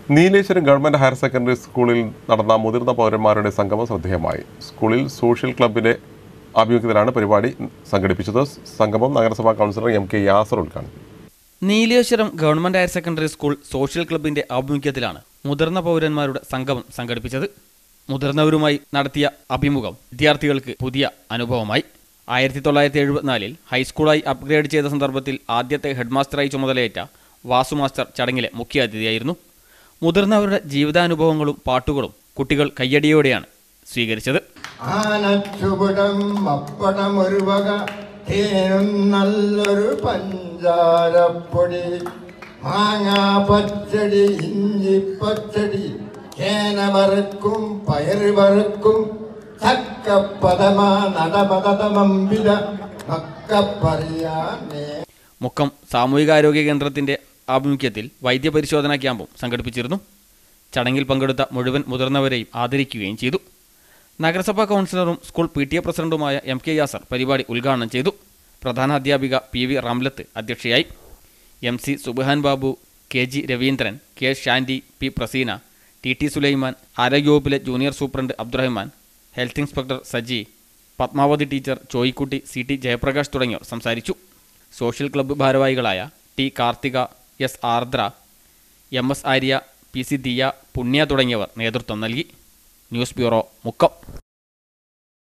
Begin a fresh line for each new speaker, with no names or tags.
Nileshwaram government higher secondary സ്കൂളിൽ നടന്ന മുതിർന്ന പൗരന്മാരുടെ സംഗമം ശ്രദ്ധേയമായി സ്കൂളിൽ സോഷ്യൽ ക്ലബിന്റെ ആഭിമുഖ്യത്തിലാണ് പരിപാടി സംഘടിപ്പിച്ചത് സംഗമം നഗരസഭാ കൗൺസിലർ എം കെ യാസർ ഉദ്ഘാടനം
Nileshwaram government higher secondary school social ക്ലബിന്റെ ആഭിമുഖ്യത്തിലാണ് മുതിർന്ന പൗരന്മാരുടെ സംഗമം സംഘടിപ്പിച്ചത് മുതിർന്നവരുമായി നടത്തിയ അഭിമുഖം വിദ്യാർത്ഥികൾക്ക് പുതിയ അനുഭവമായി ആയിരത്തി തൊള്ളായിരത്തി എഴുപത്തിനാലിൽ ഹൈസ്കൂളായി അപ്ഗ്രേഡ് ചെയ്ത സന്ദർഭത്തിൽ ആദ്യത്തെ ഹെഡ്മാസ്റ്ററായി ചുമതലയേറ്റ വാസു മാസ്റ്റർ ചടങ്ങിലെ മുഖ്യാതിഥിയായിരുന്നു മുതിർന്നവരുടെ ജീവിതാനുഭവങ്ങളും പാട്ടുകളും കുട്ടികൾ കയ്യടിയോടെയാണ് സ്വീകരിച്ചത്
ആനച്ചുപിടം അപ്പടം ഒരു വക തേനും നല്ലൊരു പഞ്ചാരപ്പൊടി മാങ്ങാ പച്ചടി ഇഞ്ചി പച്ചടി ചേന വറുക്കും പയറ് വറുക്കും ചക്കപ്പതമ നടപതമമ്പിത മക്കപ്പറിയാനേ
മുക്കം സാമൂഹികാരോഗ്യ കേന്ദ്രത്തിന്റെ ആഭിമുഖ്യത്തിൽ വൈദ്യപരിശോധനാ ക്യാമ്പും സംഘടിപ്പിച്ചിരുന്നു ചടങ്ങിൽ പങ്കെടുത്ത മുഴുവൻ മുതിർന്നവരെയും ആദരിക്കുകയും ചെയ്തു നഗരസഭാ കൗൺസിലറും സ്കൂൾ പി ടി എ പ്രസിഡന്റുമായ എം കെ യാസർ പരിപാടി ഉദ്ഘാടനം ചെയ്തു പ്രധാന അധ്യാപിക പി വി റംലത്ത് അധ്യക്ഷയായി M C Subahan Babu K G Raveendran K Shandy P Praseena T T Sulaiman ആരോഗ്യവകുപ്പിലെ junior superintendent Abdurahman health inspector Saji Padmavathi teacher Choykutty C T Jayaprakash തുടങ്ങിയവർ സംസാരിച്ചു സോഷ്യൽ ക്ലബ്ബ് ഭാരവാഹികളായ T Karthika S Ardra M S Arya P C Diya Punya തുടങ്ങിയവർ നേതൃത്വം നൽകി ന്യൂസ് ബ്യൂറോ മുക്കം